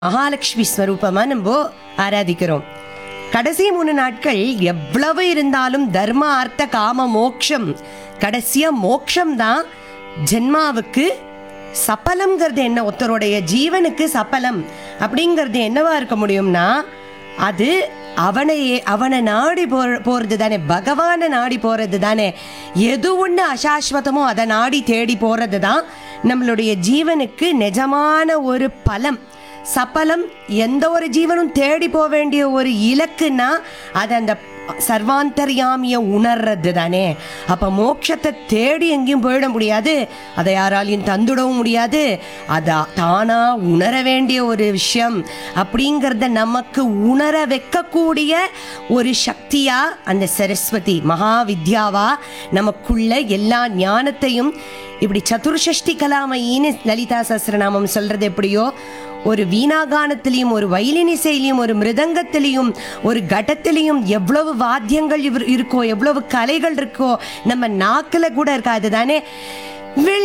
மகாலட்சுமி ஸ்வரூபமா நம்ம ஆராதிக்கிறோம் கடைசி மூணு நாட்கள் எவ்வளவு இருந்தாலும் தர்ம அர்த்த காம மோக்ஷம் கடைசியா மோக்ஷம் தான் ஜென்மாவுக்கு சப்பலம்ங்கிறது என்ன ஒருத்தருடைய ஜீவனுக்கு சப்பலம் அப்படிங்கிறது என்னவா இருக்க முடியும்னா அது அவனையே அவனை நாடி போ போறது தானே பகவானை நாடி போறது தானே எது ஒன்று அசாஸ்வதமோ அதை நாடி தேடி போறது தான் நம்மளுடைய ஜீவனுக்கு நிஜமான ஒரு பலம் சப்பலம் எந்த ஒரு ஜீவனும் தேடி போக வேண்டிய ஒரு இலக்குன்னா அது அந்த சர்வாந்தர்யாமிய உணர்றது தானே அப்ப மோட்சத்தை தேடி எங்கேயும் போயிட முடியாது அதை யாராலையும் தந்துடவும் முடியாது அதை தானா உணர வேண்டிய ஒரு விஷயம் அப்படிங்கிறத நமக்கு உணர வைக்கக்கூடிய ஒரு சக்தியா அந்த சரஸ்வதி மகா வித்யாவா நமக்குள்ள எல்லா ஞானத்தையும் இப்படி சதுர்ஷஷ்டி கலாமையின்னு லலிதா சஹஸ்ரநாமம் சொல்றது எப்படியோ ஒரு வீணாகானத்திலையும் ஒரு வயலின் இசையிலையும் ஒரு மிருதங்கத்திலையும் ஒரு கடத்திலையும் எவ்வளவு வாத்தியங்கள் இவர் இருக்கோ எவ்வளவு கலைகள் இருக்கோ நம்ம நாக்கில் கூட இருக்காது தானே